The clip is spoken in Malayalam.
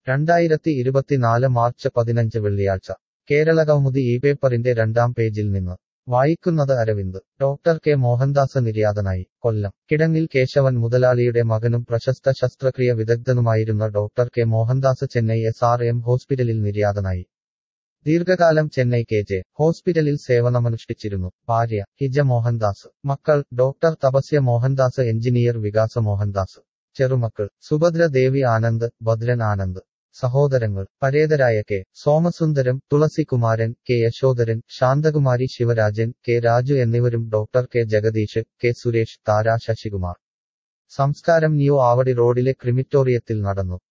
രണ്ടായിരത്തി ഇരുപത്തിനാല് മാർച്ച് പതിനഞ്ച് വെള്ളിയാഴ്ച കേരള കൗമുദി ഈ പേപ്പറിന്റെ രണ്ടാം പേജിൽ നിന്ന് വായിക്കുന്നത് അരവിന്ദ് ഡോക്ടർ കെ മോഹൻദാസ് നിര്യാതനായി കൊല്ലം കിടങ്ങിൽ കേശവൻ മുതലാളിയുടെ മകനും പ്രശസ്ത ശസ്ത്രക്രിയ വിദഗ്ധനുമായിരുന്ന doctor K Mohandas Chennai S R M ഹോസ്പിറ്റലിൽ നിര്യാതനായി ദീർഘകാലം ചെന്നൈ കെ ജെ ഹോസ്പിറ്റലിൽ സേവനമനുഷ്ഠിച്ചിരുന്നു ഭാര്യ ഹിജ മോഹൻദാസ് മക്കൾ ഡോക്ടർ തപസ്യ മോഹൻദാസ് എഞ്ചിനീയർ വികാസ മോഹൻദാസ് ചെറുമക്കൾ സുഭദ്ര ദേവി ആനന്ദ് ഭദ്രൻ ആനന്ദ് സഹോദരങ്ങൾ പരേതരായ K Somasundaram Thulasikumaran K Yashodharan Shanthakumari Sivarajan K Raju എന്നിവരും doctor K Jagadish K Suresh Thara Sasikumar സംസ്കാരം ന്യൂ ആവടി റോഡിലെ ക്രിമിറ്റോറിയത്തിൽ നടന്നു